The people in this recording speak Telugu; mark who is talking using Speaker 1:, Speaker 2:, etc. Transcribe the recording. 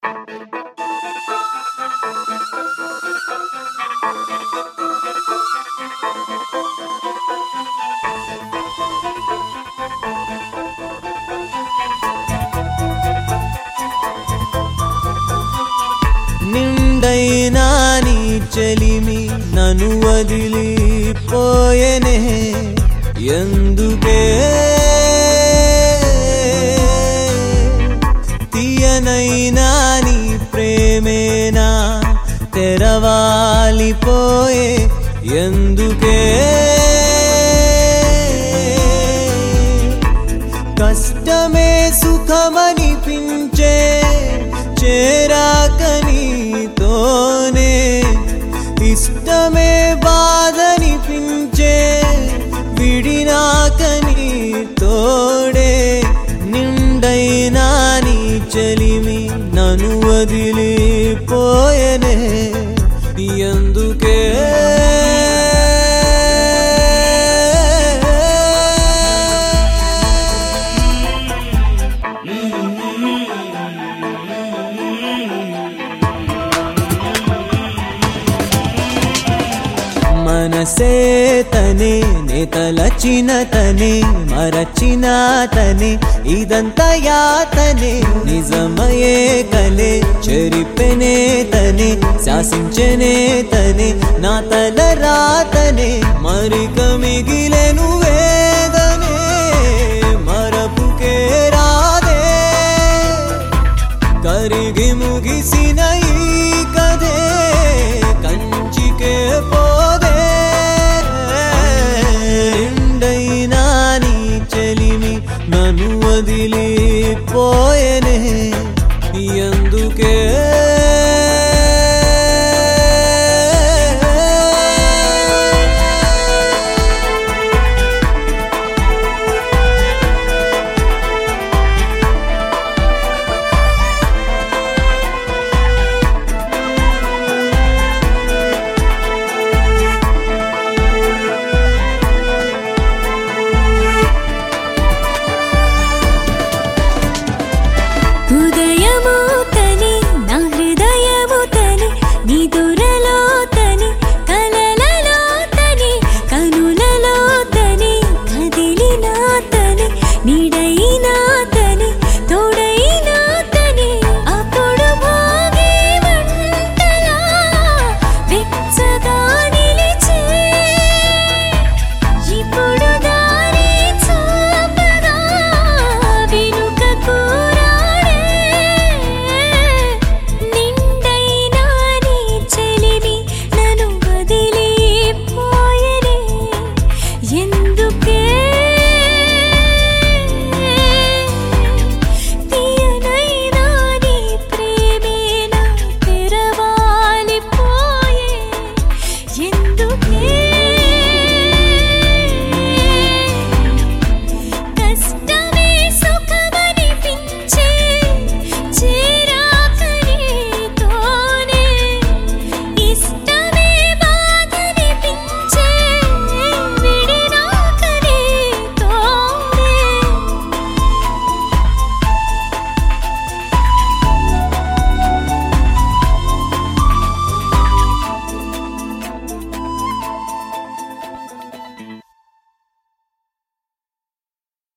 Speaker 1: నిండైనా నీ చెలిమి నన్ను వదిలిపోయెనే ఎందుకే తీయనైనా నీ ప్రేమేనా తెరవాలిపోయే ఎందుకే కష్టమే సుఖమనిపించే చేరాక నీతోనే ఇష్టమే బాధనిపించే విడినాక నీ తోడే నిండైనా నీ చెలిమి నన్ను వదిలిపోయనే ఎందుకే మనసే తనే నేతలచిన తనే మరచిన తనే ఇదంతా యాతనే నిజమయే కలే చెరిపెనే తనే శాసించనే తనే నా తల రాతనే మరిక మిగిలెను వేదనే మరపుకే రాదే కరిగి ముగిసిన ఈ కదే కంచికే పోదే నిండైనా నీ చెలిమి నన్ను వదిలిపోయెనే ఎందుకే